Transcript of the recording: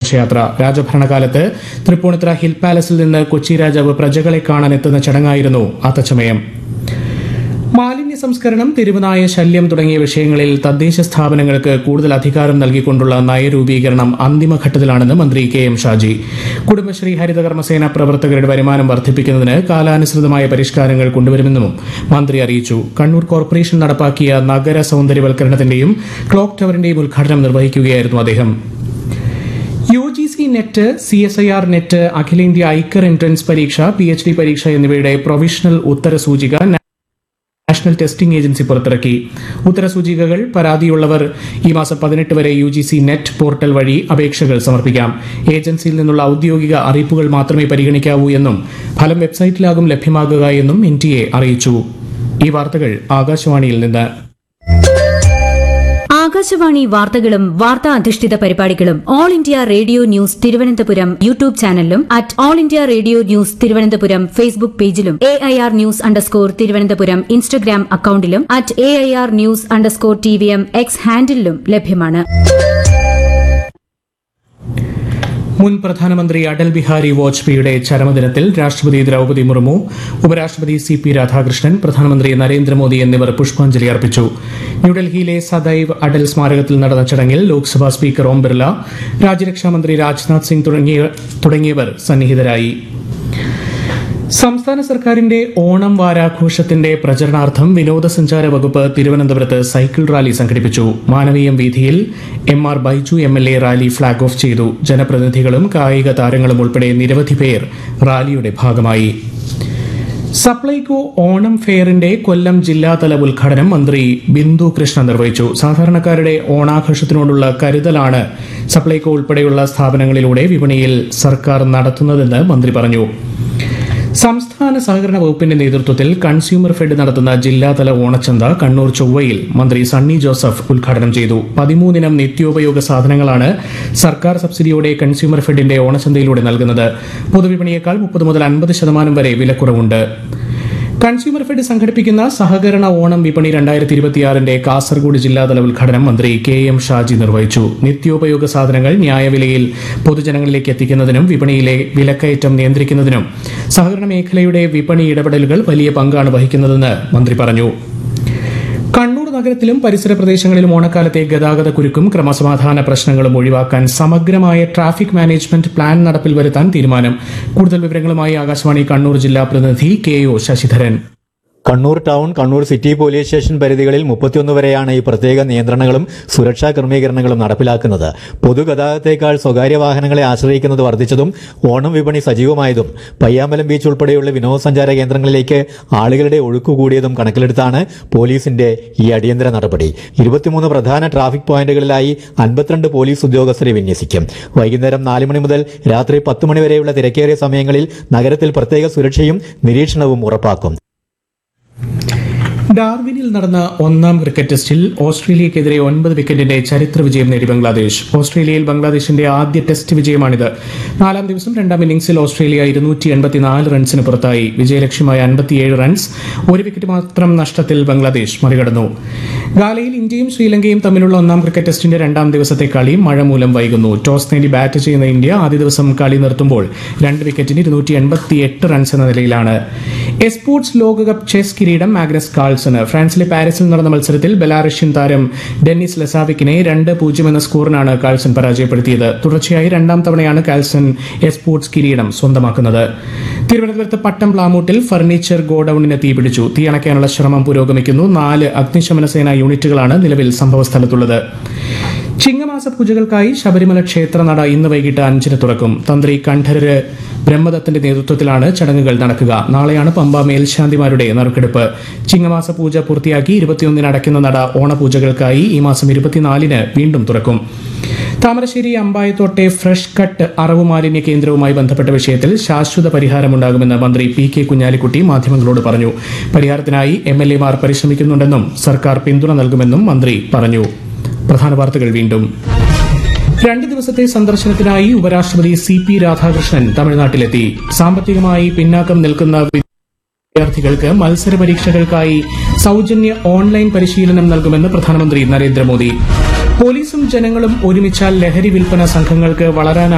ഘോഷയാത്ര രാജഭരണകാലത്ത് തൃപ്പൂണിത്തുറ ഹിൽ പാലസിൽ നിന്ന് കൊച്ചി രാജാവ് പ്രജകളെ കാണാൻ എത്തുന്ന ചടങ്ങായിരുന്നു അത്തച്ചമയം മാലിന്യ സംസ്കരണം തെരുവുനായ ശല്യം തുടങ്ങിയ വിഷയങ്ങളിൽ തദ്ദേശ സ്ഥാപനങ്ങൾക്ക് കൂടുതൽ അധികാരം നൽകിക്കൊണ്ടുള്ള നയരൂപീകരണം അന്തിമഘട്ടത്തിലാണെന്ന് മന്ത്രി കെ എം ഷാജി കുടുംബശ്രീ ഹരിതകർമ്മസേന പ്രവർത്തകരുടെ വരുമാനം വർദ്ധിപ്പിക്കുന്നതിന് കാലാനുസൃതമായ പരിഷ്കാരങ്ങൾ കൊണ്ടുവരുമെന്നും മന്ത്രി അറിയിച്ചു കണ്ണൂർ കോർപ്പറേഷൻ നടപ്പാക്കിയ നഗര സൗന്ദര്യവൽക്കരണത്തിന്റെയും ക്ലോക്ക് ടവറിന്റെയും ഉദ്ഘാടനം നിർവഹിക്കുകയായിരുന്നു അദ്ദേഹം U G C net C S I R net അഖിലേന്ത്യാ ഐക്കർ എൻട്രൻസ് പരീക്ഷ പി എച്ച് ഡി പരീക്ഷ എന്നിവയുടെ പ്രൊവിഷണൽ ഉത്തരസൂചിക നാഷണൽ ടെസ്റ്റിംഗ് ഏജൻസി പുറത്തിറക്കി ഉത്തരസൂചികകൾ പരാതിയുള്ളവർ ഈ മാസം പതിനെട്ട് വരെ U G C net portal വഴി അപേക്ഷകൾ സമർപ്പിക്കാം ഏജൻസിയിൽ നിന്നുള്ള ഔദ്യോഗിക അറിയിപ്പുകൾ മാത്രമേ പരിഗണിക്കാവൂ എന്നും ഫലം വെബ്സൈറ്റിലാകും ലഭ്യമാകുക എന്നും എൻ ടി എ അറിയിച്ചു ഈ വാർത്തകൾ ആകാശവാണിയിൽ നിന്ന് ആകാശവാണി വാർത്തകളും വാർത്താ അധിഷ്ഠിത പരിപാടികളും All India Radio News Thiruvananthapuram YouTube ചാനലിലും at All India Radio News Thiruvananthapuram Facebook പേജിലും A I R news underscore Thiruvananthapuram Instagram അക്കൌണ്ടിലും at A I R news underscore T V M X ഹാൻഡിലും ലഭ്യമാണ് മുൻ പ്രധാനമന്ത്രി അടൽ ബിഹാരി വാജ്പേയിയുടെ ചരമദിനത്തിൽ രാഷ്ട്രപതി ദ്രൌപദി മുർമു ഉപരാഷ്ട്രപതി സി പി രാധാകൃഷ്ണൻ പ്രധാനമന്ത്രി നരേന്ദ്രമോദി എന്നിവർ പുഷ്പാഞ്ജലി അർപ്പിച്ചു ന്യൂഡൽഹിയിലെ സദൈവ് അടൽ സ്മാരകത്തിൽ നടന്ന ചടങ്ങിൽ ലോക്സഭാ സ്പീക്കർ ഓം ബിർല രാജ്യരക്ഷാമന്ത്രി രാജ്നാഥ് സിംഗ് തുടങ്ങിയ- തുടങ്ങിയവർ സന്നിഹിതരായി സംസ്ഥാന സർക്കാരിന്റെ ഓണം വാരാഘോഷത്തിന്റെ പ്രചരണാർത്ഥം വിനോദസഞ്ചാര വകുപ്പ് തിരുവനന്തപുരത്ത് സൈക്കിൾ റാലി സംഘടിപ്പിച്ചു മാനവീയം വീഥിയിൽ M R Baiju M L A rally flag off ചെയ്തു ജനപ്രതിനിധികളും കായിക താരങ്ങളും ഉൾപ്പെടെ നിരവധി പേർ റാലിയുടെ ഭാഗമായി സപ്ലൈകോ ഓണം ഫെയറിന്റെ കൊല്ലം ജില്ലാതല ഉദ്ഘാടനം മന്ത്രി ബിന്ദു കൃഷ്ണ നിർവഹിച്ചു സാധാരണക്കാരുടെ ഓണാഘോഷത്തിനോടുള്ള കരുതലാണ് സപ്ലൈകോ ഉൾപ്പെടെയുള്ള സ്ഥാപനങ്ങളിലൂടെ വിപണിയിൽ സർക്കാർ നടത്തുന്നതെന്ന് മന്ത്രി പറഞ്ഞു സംസ്ഥാന സഹകരണ വകുപ്പിന്റെ നേതൃത്വത്തിൽ കൺസ്യൂമർ ഫെഡ് നടത്തുന്ന ജില്ലാതല ഓണച്ചന്ത കണ്ണൂർ ചൊവ്വയിൽ മന്ത്രി സണ്ണി ജോസഫ് ഉദ്ഘാടനം ചെയ്തു പതിമൂന്നിനം നിത്യോപയോഗ സാധനങ്ങളാണ് സർക്കാർ സബ്സിഡിയോടെ കൺസ്യൂമർ ഫെഡിന്റെ ഓണച്ചന്തയിലൂടെ നൽകുന്നത് പൊതുവിപണിയേക്കാൾ മുപ്പത് മുതൽ അൻപത് ശതമാനം വരെ വിലക്കുറവുണ്ട് കൺസ്യൂമർ ഫെഡ് സംഘടിപ്പിക്കുന്ന സഹകരണ ഓണം വിപണി രണ്ടായിരത്തി ഇരുപത്തിയാറിന്റെ കാസർഗോഡ് ജില്ലാതല ഉദ്ഘാടനം മന്ത്രി കെ എം ഷാജി നിർവഹിച്ചു നിത്യോപയോഗ സാധനങ്ങൾ ന്യായവിലയിൽ പൊതുജനങ്ങളിലേക്ക് എത്തിക്കുന്നതിനും വിപണിയിലെ വിലക്കയറ്റം നിയന്ത്രിക്കുന്നതിനും സഹകരണ മേഖലയുടെ വിപണി ഇടപെടലുകൾ വലിയ പങ്കാണ് വഹിക്കുന്നതെന്ന് മന്ത്രി പറഞ്ഞു കണ്ണൂർ നഗരത്തിലും പരിസര പ്രദേശങ്ങളിലും ഓണക്കാലത്തെ ഗതാഗത കുരുക്കും ക്രമസമാധാന പ്രശ്നങ്ങളും ഒഴിവാക്കാൻ സമഗ്രമായ ട്രാഫിക് മാനേജ്മെന്റ് പ്ലാൻ നടപ്പിൽ വരുത്താൻ തീരുമാനം കൂടുതൽ വിവരങ്ങളുമായി ആകാശവാണി കണ്ണൂർ ജില്ലാ പ്രതിനിധി K O Sasidharan Kannur town Kannur city police station പരിധികളിൽ മുപ്പത്തിയൊന്ന് വരെയാണ് ഈ പ്രത്യേക നിയന്ത്രണങ്ങളും സുരക്ഷാ ക്രമീകരണങ്ങളും നടപ്പിലാക്കുന്നത് പൊതുഗതാഗതത്തേക്കാൾ സ്വകാര്യ വാഹനങ്ങളെ ആശ്രയിക്കുന്നത് വർദ്ധിച്ചതും ഓണം വിപണി സജീവമായതും പയ്യാമ്പലം ബീച്ച് ഉൾപ്പെടെയുള്ള വിനോദസഞ്ചാര കേന്ദ്രങ്ങളിലേക്ക് ആളുകളുടെ ഒഴുക്ക് കൂടിയതും കണക്കിലെടുത്താണ് പോലീസിന്റെ ഈ അടിയന്തര നടപടി ഇരുപത്തിമൂന്ന് പ്രധാന ട്രാഫിക് പോയിന്റുകളിലായി അൻപത്തിരണ്ട് പോലീസ് ഉദ്യോഗസ്ഥരെ വിന്യസിക്കും വൈകുന്നേരം നാല് മണി മുതൽ രാത്രി പത്ത് മണി വരെയുള്ള തിരക്കേറിയ സമയങ്ങളിൽ നഗരത്തിൽ പ്രത്യേക സുരക്ഷയും നിരീക്ഷണവും ഉറപ്പാക്കും ഡാർവിനിൽ നടന്ന ഒന്നാം ക്രിക്കറ്റ് ടെസ്റ്റിൽ ഓസ്ട്രേലിയക്കെതിരെ ഒൻപത് വിക്കറ്റിന്റെ ചരിത്ര വിജയം നേടി ബംഗ്ലാദേശ് ഓസ്ട്രേലിയയിൽ ബംഗ്ലാദേശിന്റെ ആദ്യ ടെസ്റ്റ് വിജയമാണിത് നാലാം ദിവസം രണ്ടാം ഇന്നിംഗ്സിൽ ഓസ്ട്രേലിയ ഇരുന്നൂറ്റി എൺപത്തിനാല് റൺസിന് പുറത്തായി വിജയലക്ഷ്യമായ അൻപത്തിയേഴ് റൺസ് ഒരു വിക്കറ്റ് മാത്രം നഷ്ടത്തിൽ ബംഗ്ലാദേശ് മറികടന്നു ഗാലയിൽ ഇന്ത്യയും ശ്രീലങ്കയും തമ്മിലുള്ള ഒന്നാം ക്രിക്കറ്റ് ടെസ്റ്റിന്റെ രണ്ടാം ദിവസത്തെ കളി മഴ മൂലം വൈകുന്നു ടോസ് നേടി ബാറ്റ് ചെയ്യുന്ന ഇന്ത്യ ആദ്യ ദിവസം കളി നിർത്തുമ്പോൾ രണ്ട് വിക്കറ്റിന് ഇരുന്നൂറ്റി എൺപത്തി എട്ട് റൺസ് എന്ന നിലയിലാണ് എസ്പോർട്സ് ലോകകപ്പ് ചെസ് കിരീടം മാഗ്നസ് കാൾസന് ഫ്രാൻസിലെ പാരീസിൽ നടന്ന മത്സരത്തിൽ ബെലാറഷ്യൻ താരം ഡെന്നിസ് ലെസാവിക്കിനെ രണ്ട് പൂജ്യം എന്ന സ്കോറിനാണ് കാൾസൺ പരാജയപ്പെടുത്തിയത് തുടർച്ചയായി രണ്ടാം തവണയാണ് കാൾസൺ എസ്പോർട്സ് കിരീടം സ്വന്തമാക്കുന്നത് തിരുവനന്തപുരത്ത് പട്ടം പ്ലാമൂട്ടിൽ ഫർണിച്ചർ ഗോഡൌണിന് തീപിടിച്ചു തീയണയ്ക്കാനുള്ള ശ്രമം പുരോഗമിക്കുന്നു നാല് അഗ്നിശമന സേനാ യൂണിറ്റുകളാണ് നിലവിൽ സംഭവസ്ഥലത്തുള്ളത് ചിങ്ങമാസ പൂജകൾക്കായി ശബരിമല ക്ഷേത്രനട ഇന്ന് വൈകിട്ട് അഞ്ചിന് തുറക്കും തന്ത്രി കണ്ഠരര് ബ്രഹ്മദത്തിന്റെ നേതൃത്വത്തിലാണ് ചടങ്ങുകൾ നടക്കുക നാളെയാണ് പമ്പ മേൽശാന്തിമാരുടെ നറുക്കെടുപ്പ് ചിങ്ങമാസ പൂജ പൂർത്തിയാക്കി ഇരുപത്തിയൊന്നിന് അടയ്ക്കുന്ന നട ഓണപൂജകൾക്കായി ഈ മാസം ഇരുപത്തിനാലിന് വീണ്ടും തുറക്കും താമരശ്ശേരി അമ്പായത്തോട്ടെ ഫ്രഷ് കട്ട് അറവ് മാലിന്യ കേന്ദ്രവുമായി ബന്ധപ്പെട്ട വിഷയത്തിൽ ശാശ്വത പരിഹാരമുണ്ടാകുമെന്ന് മന്ത്രി പി കെ കുഞ്ഞാലിക്കുട്ടി മാധ്യമങ്ങളോട് പറഞ്ഞു പരിഹാരത്തിനായി എം എൽ എമാർ പരിശ്രമിക്കുന്നുണ്ടെന്നും സർക്കാർ പിന്തുണ നൽകുമെന്നും മന്ത്രി പറഞ്ഞു പ്രധാന വാർത്തകൾ വീണ്ടും രണ്ട് ദിവസത്തെ സന്ദർശനത്തിനായി ഉപരാഷ്ട്രപതി സി പി രാധാകൃഷ്ണൻ തമിഴ്നാട്ടിലെത്തി സാമ്പത്തികമായി പിന്നാക്കം നിൽക്കുന്ന വിദ്യാർത്ഥികൾക്ക് മത്സര പരീക്ഷകൾക്കായി സൗജന്യ ഓൺലൈൻ പരിശീലനം നൽകുമെന്ന് പ്രധാനമന്ത്രി നരേന്ദ്രമോദി പോലീസും ജനങ്ങളും ഒരുമിച്ചാൽ ലഹരി വിൽപ്പന സംഘങ്ങൾക്ക് വളരാൻ